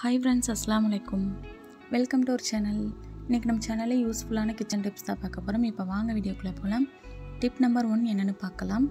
hi friends அஸ்லாம் வலைக்கும் welcome to our channel இன்றைக்கி நம்ம சேனலில் யூஸ்ஃபுல்லான கிச்சன் டிப்ஸ் தான் பார்க்க போகிறோம் இப்போ வாங்க வீடியோக்குள்ளே போகலாம் டிப் நம்பர் ஒன் என்னென்னு பார்க்கலாம்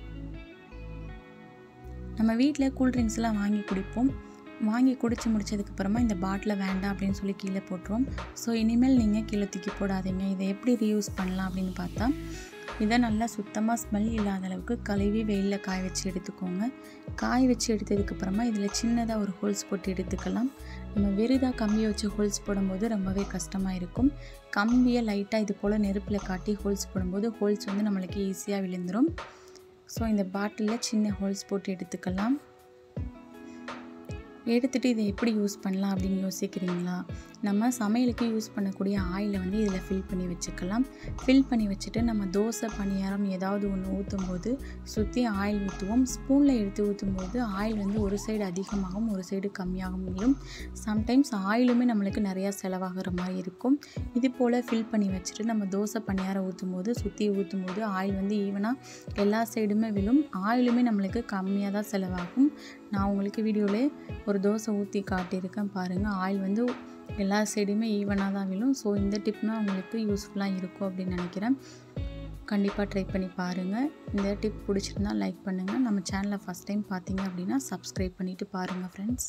நம்ம வீட்டில் கூல்ட்ரிங்க்ஸ்லாம் வாங்கி குடிப்போம் வாங்கி குடிச்சு முடிச்சதுக்கப்புறமா இந்த பாட்டில் வேண்டாம் அப்படின்னு சொல்லி கீழே போட்டுருவோம் ஸோ இனிமேல் நீங்கள் கீழே தூக்கி போடாதீங்க இதை எப்படி ரீயூஸ் பண்ணலாம் அப்படின்னு பார்த்தா இதை நல்லா சுத்தமாக ஸ்மெல் இல்லாத அளவுக்கு கழுவி வெயிலில் காய வச்சு எடுத்துக்கோங்க காய வச்சு எடுத்ததுக்கப்புறமா இதில் சின்னதாக ஒரு ஹோல்ஸ் போட்டு எடுத்துக்கலாம் நம்ம வெறுதாக கம்பியை வச்சு ஹோல்ஸ் போடும்போது ரொம்பவே கஷ்டமாக இருக்கும் கம்பியை லைட்டாக இது போல் நெருப்பில் காட்டி ஹோல்ஸ் போடும்போது ஹோல்ஸ் வந்து நம்மளுக்கு ஈஸியாக விழுந்துடும் ஸோ இந்த பாட்டிலில் சின்ன ஹோல்ஸ் போட்டு எடுத்துக்கலாம் எடுத்துகிட்டு இதை எப்படி யூஸ் பண்ணலாம் அப்படின்னு யோசிக்கிறீங்களா நம்ம சமையலுக்கு யூஸ் பண்ணக்கூடிய ஆயிலை வந்து இதில் ஃபில் பண்ணி வச்சுக்கலாம் ஃபில் பண்ணி வச்சுட்டு நம்ம தோசை பணியாரம் ஏதாவது ஒன்று ஊற்றும் போது சுற்றி ஆயில் ஊற்றுவோம் ஸ்பூனில் எடுத்து ஊற்றும் போது ஆயில் வந்து ஒரு சைடு அதிகமாகவும் ஒரு சைடு கம்மியாகவும் விழும் சம்டைம்ஸ் ஆயிலுமே நம்மளுக்கு நிறையா செலவாகிற மாதிரி இருக்கும் இது போல் ஃபில் பண்ணி வச்சுட்டு நம்ம தோசை பணியாரம் ஊற்றும் போது சுற்றி ஊற்றும் போது ஆயில் வந்து ஈவனாக எல்லா சைடுமே விழும் ஆயிலுமே நம்மளுக்கு கம்மியாக தான் செலவாகும் நான் உங்களுக்கு வீடியோவில் ஒரு தோசை ஊற்றி காட்டியிருக்கேன் பாருங்கள் ஆயில் வந்து எல்லா சைடுமே ஈவனாக தான் விழும் ஸோ இந்த டிப்னா உங்களுக்கு யூஸ்ஃபுல்லாக இருக்கும் அப்படின்னு நினைக்கிறேன் கண்டிப்பாக ட்ரை பண்ணி பாருங்கள் இந்த டிப் பிடிச்சிருந்தா லைக் பண்ணுங்கள் நம்ம சேனலை ஃபஸ்ட் டைம் பார்த்தீங்க அப்படின்னா சப்ஸ்கிரைப் பண்ணிவிட்டு பாருங்கள் ஃப்ரெண்ட்ஸ்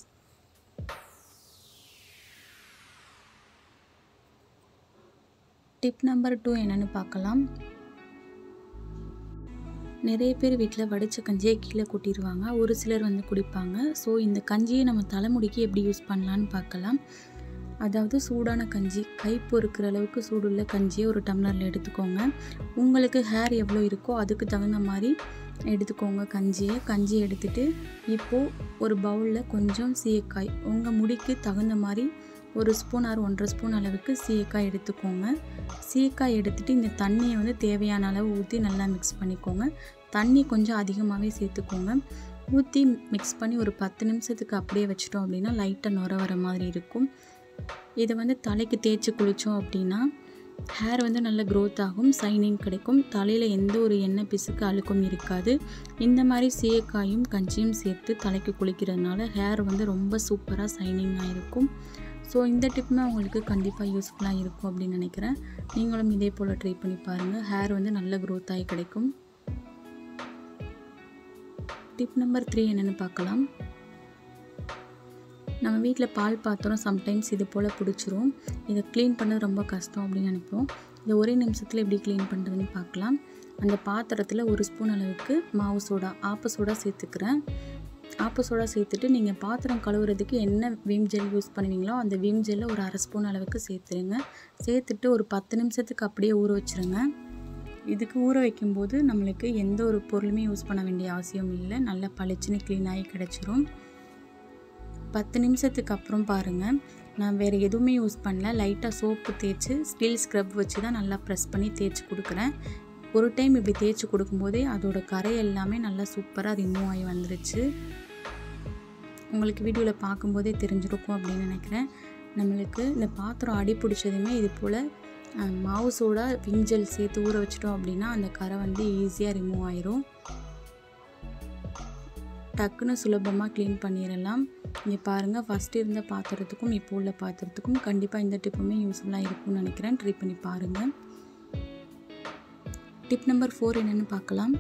டிப் நம்பர் டூ என்னென்னு பார்க்கலாம் நிறைய பேர் வீட்டில் வடித்த கஞ்சியை கீழே கொட்டிடுவாங்க ஒரு சிலர் வந்து குடிப்பாங்க ஸோ இந்த கஞ்சியை நம்ம தலைமுடிக்கு எப்படி யூஸ் பண்ணலான்னு பார்க்கலாம் அதாவது சூடான கஞ்சி கை பொறுக்கிற அளவுக்கு சூடுள்ள கஞ்சியை ஒரு டம்ளரில் எடுத்துக்கோங்க உங்களுக்கு ஹேர் எவ்வளோ இருக்கோ அதுக்கு தகுந்த மாதிரி எடுத்துக்கோங்க கஞ்சியை கஞ்சி எடுத்துகிட்டு இப்போது ஒரு பவுலில் கொஞ்சம் சீயக்காய் உங்கள் முடிக்கு தகுந்த மாதிரி ஒரு ஸ்பூன் ஆறு ஒன்றரை ஸ்பூன் அளவுக்கு சீயக்காய் எடுத்துக்கோங்க சீயக்காய் எடுத்துகிட்டு இந்த தண்ணியை வந்து தேவையான அளவு ஊற்றி நல்லா மிக்ஸ் பண்ணிக்கோங்க தண்ணி கொஞ்சம் அதிகமாகவே சேர்த்துக்கோங்க ஊற்றி மிக்ஸ் பண்ணி ஒரு பத்து நிமிஷத்துக்கு அப்படியே வச்சிட்டோம் அப்படின்னா லைட்டாக நுர வர மாதிரி இருக்கும் இதை வந்து தலைக்கு தேய்ச்சி குளித்தோம் அப்படின்னா ஹேர் வந்து நல்ல க்ரோத் ஆகும் சைனிங் கிடைக்கும் தலையில் எந்த ஒரு எண்ணெய் பிசுக்கு அழுக்கும் இருக்காது இந்த மாதிரி சீயக்காயும் கஞ்சியும் சேர்த்து தலைக்கு குளிக்கிறதுனால ஹேர் வந்து ரொம்ப சூப்பராக சைனிங்காக இருக்கும் ஸோ இந்த டிப்னா உங்களுக்கு கண்டிப்பாக யூஸ்ஃபுல்லாக இருக்கும் அப்படின்னு நினைக்கிறேன் நீங்களும் இதே போல் ட்ரை பண்ணி பாருங்கள் ஹேர் வந்து நல்ல க்ரோத் ஆகி கிடைக்கும் டிப் நம்பர் த்ரீ என்னென்னு பார்க்கலாம் நம்ம வீட்டில் பால் பாத்திரம் சம்டைம்ஸ் இது போல் பிடிச்சிரும் இதை க்ளீன் பண்ணது ரொம்ப கஷ்டம் அப்படின்னு நினைப்போம் இதை ஒரே நிமிஷத்தில் எப்படி க்ளீன் பண்ணுறதுன்னு பார்க்கலாம் அந்த பாத்திரத்தில் ஒரு ஸ்பூன் அளவுக்கு மாவு சோடா ஆப்ப சோடா சேர்த்துக்கிறேன் ஆப்ப சோடா சேர்த்துட்டு நீங்கள் பாத்திரம் கழுவுறதுக்கு என்ன விம் ஜெல் யூஸ் பண்ணுவீங்களோ அந்த விம் ஜெல்லை ஒரு அரை ஸ்பூன் அளவுக்கு சேர்த்துருங்க சேர்த்துட்டு ஒரு பத்து நிமிஷத்துக்கு அப்படியே ஊற வச்சுருங்க இதுக்கு ஊற வைக்கும்போது நம்மளுக்கு எந்த ஒரு பொருளுமே யூஸ் பண்ண வேண்டிய அவசியம் இல்லை நல்லா பளிச்சுன்னு க்ளீன் ஆகி கிடச்சிரும் பத்து நிமிஷத்துக்கு அப்புறம் பாருங்கள் நான் வேறு எதுவுமே யூஸ் பண்ணல லைட்டாக சோப்பு தேய்ச்சி ஸ்டீல் ஸ்க்ரப் வச்சு தான் நல்லா ப்ரெஸ் பண்ணி தேய்ச்சி கொடுக்குறேன் ஒரு டைம் இப்படி தேய்ச்சி கொடுக்கும்போதே அதோட கரை எல்லாமே நல்லா சூப்பராக ரிமூவ் ஆகி வந்துருச்சு உங்களுக்கு வீடியோவில் பார்க்கும்போதே தெரிஞ்சிருக்கும் அப்படின்னு நினைக்கிறேன் நம்மளுக்கு இந்த பாத்திரம் அடி பிடிச்சதுமே இது போல் மாவு சோடா விஞ்சல் சேர்த்து ஊற வச்சிட்டோம் அப்படின்னா அந்த கரை வந்து ஈஸியாக ரிமூவ் ஆயிரும் டக்குன்னு சுலபமாக க்ளீன் பண்ணிடலாம் இங்கே பாருங்கள் ஃபஸ்ட்டு இருந்த பாத்திரத்துக்கும் இப்போ உள்ள பாத்திரத்துக்கும் கண்டிப்பாக இந்த டிப்புமே யூஸ்ஃபுல்லாக இருக்கும்னு நினைக்கிறேன் ட்ரை பண்ணி பாருங்கள் டிப் நம்பர் ஃபோர் என்னென்னு பார்க்கலாம்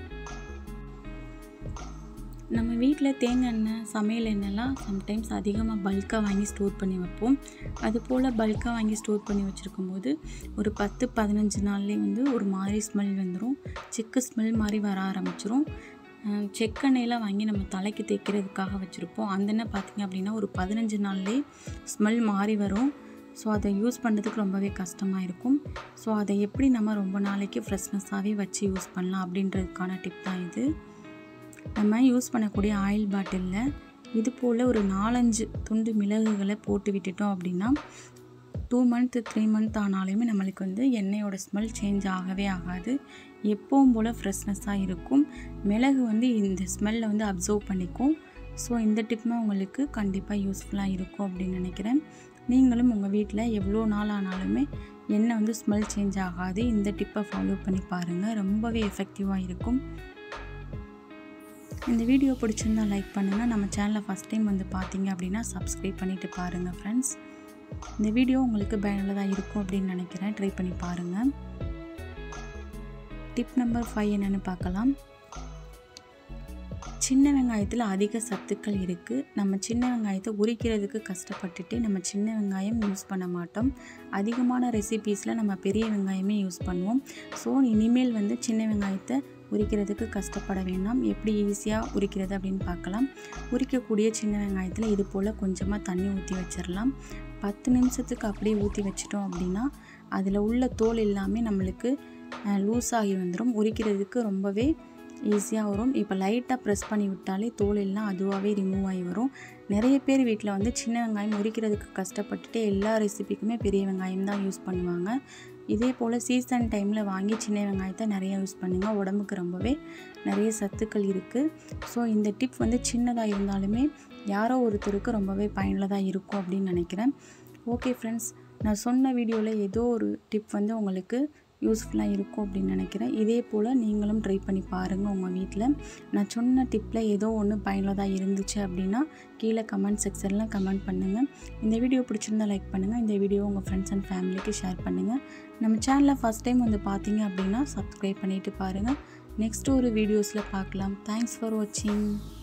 நம்ம வீட்டில் தேங்காய் எண்ணெய் சமையல் எண்ணெய்லாம் சம்டைம்ஸ் அதிகமாக பல்காக வாங்கி ஸ்டோர் பண்ணி வைப்போம் அது போல் பல்காக வாங்கி ஸ்டோர் பண்ணி வச்சுருக்கும் போது ஒரு பத்து பதினஞ்சு நாள்லேயே வந்து ஒரு மாதிரி ஸ்மெல் வந்துடும் சிக்கு ஸ்மெல் மாதிரி வர ஆரம்பிச்சிரும் செக்கெண்ணெயெல்லாம் வாங்கி நம்ம தலைக்கு தேய்க்கிறதுக்காக வச்சுருப்போம் அந்த எண்ணெய் பார்த்திங்க அப்படின்னா ஒரு பதினஞ்சு நாள்லேயே ஸ்மெல் மாறி வரும் ஸோ அதை யூஸ் பண்ணுறதுக்கு ரொம்பவே கஷ்டமாக இருக்கும் ஸோ அதை எப்படி நம்ம ரொம்ப நாளைக்கு ஃப்ரெஷ்னஸாகவே வச்சு யூஸ் பண்ணலாம் அப்படின்றதுக்கான டிப் தான் இது நம்ம யூஸ் பண்ணக்கூடிய ஆயில் பாட்டிலில் இது போல் ஒரு நாலஞ்சு துண்டு மிளகுகளை போட்டு விட்டுட்டோம் அப்படின்னா டூ மந்த் த்ரீ மந்த் ஆனாலுமே நம்மளுக்கு வந்து எண்ணெயோட ஸ்மெல் சேஞ்ச் ஆகவே ஆகாது எப்பவும் போல் ஃப்ரெஷ்னஸாக இருக்கும் மிளகு வந்து இந்த ஸ்மெல்லை வந்து அப்சர்வ் பண்ணிக்கும் ஸோ இந்த டிப்மே உங்களுக்கு கண்டிப்பாக யூஸ்ஃபுல்லாக இருக்கும் அப்படின்னு நினைக்கிறேன் நீங்களும் உங்கள் வீட்டில் எவ்வளோ நாள் ஆனாலுமே எண்ணெய் வந்து ஸ்மெல் சேஞ்ச் ஆகாது இந்த டிப்பை ஃபாலோ பண்ணி பாருங்கள் ரொம்பவே எஃபெக்டிவாக இருக்கும் இந்த வீடியோ பிடிச்சிருந்தா லைக் பண்ணுங்கள் நம்ம சேனலை ஃபஸ்ட் டைம் வந்து பார்த்தீங்க அப்படின்னா சப்ஸ்கிரைப் பண்ணிவிட்டு பாருங்கள் ஃப்ரெண்ட்ஸ் இந்த வீடியோ உங்களுக்கு பயனுள்ளதாக இருக்கும் அப்படின்னு நினைக்கிறேன் ட்ரை பண்ணி பாருங்கள் டிப் நம்பர் ஃபைவ் என்னென்னு பார்க்கலாம் சின்ன வெங்காயத்தில் அதிக சத்துக்கள் இருக்குது நம்ம சின்ன வெங்காயத்தை உரிக்கிறதுக்கு கஷ்டப்பட்டுட்டு நம்ம சின்ன வெங்காயம் யூஸ் பண்ண மாட்டோம் அதிகமான ரெசிபீஸில் நம்ம பெரிய வெங்காயமே யூஸ் பண்ணுவோம் ஸோ இனிமேல் வந்து சின்ன வெங்காயத்தை உரிக்கிறதுக்கு கஷ்டப்பட வேண்டாம் எப்படி ஈஸியாக உரிக்கிறது அப்படின்னு பார்க்கலாம் உரிக்கக்கூடிய சின்ன வெங்காயத்தில் இது போல் கொஞ்சமாக தண்ணி ஊற்றி வச்சிடலாம் பத்து நிமிஷத்துக்கு அப்படியே ஊற்றி வச்சிட்டோம் அப்படின்னா அதில் உள்ள தோல் எல்லாமே நம்மளுக்கு லூஸ் ஆகி வந்துடும் உரிக்கிறதுக்கு ரொம்பவே ஈஸியாக வரும் இப்போ லைட்டாக ப்ரெஸ் பண்ணி விட்டாலே தோல் எல்லாம் அதுவாகவே ரிமூவ் ஆகி வரும் நிறைய பேர் வீட்டில் வந்து சின்ன வெங்காயம் உரிக்கிறதுக்கு கஷ்டப்பட்டுட்டு எல்லா ரெசிபிக்குமே பெரிய வெங்காயம் தான் யூஸ் பண்ணுவாங்க இதே போல் சீசன் டைமில் வாங்கி சின்ன வெங்காயத்தை நிறைய யூஸ் பண்ணுங்கள் உடம்புக்கு ரொம்பவே நிறைய சத்துக்கள் இருக்குது ஸோ இந்த டிப் வந்து சின்னதாக இருந்தாலுமே யாரோ ஒருத்தருக்கு ரொம்பவே பயனுள்ளதாக இருக்கும் அப்படின்னு நினைக்கிறேன் ஓகே ஃப்ரெண்ட்ஸ் நான் சொன்ன வீடியோவில் ஏதோ ஒரு டிப் வந்து உங்களுக்கு யூஸ்ஃபுல்லாக இருக்கும் அப்படின்னு நினைக்கிறேன் இதே போல் நீங்களும் ட்ரை பண்ணி பாருங்கள் உங்கள் வீட்டில் நான் சொன்ன டிப்பில் ஏதோ ஒன்று பயனுள்ளதாக இருந்துச்சு அப்படின்னா கீழே கமெண்ட் செக்ஷனில் கமெண்ட் பண்ணுங்கள் இந்த வீடியோ பிடிச்சிருந்தா லைக் பண்ணுங்கள் இந்த வீடியோ உங்கள் ஃப்ரெண்ட்ஸ் அண்ட் ஃபேமிலிக்கு ஷேர் பண்ணுங்கள் நம்ம சேனலை ஃபஸ்ட் டைம் வந்து பார்த்தீங்க அப்படின்னா சப்ஸ்கிரைப் பண்ணிவிட்டு பாருங்கள் நெக்ஸ்ட் ஒரு வீடியோஸில் பார்க்கலாம் தேங்க்ஸ் ஃபார் வாட்சிங்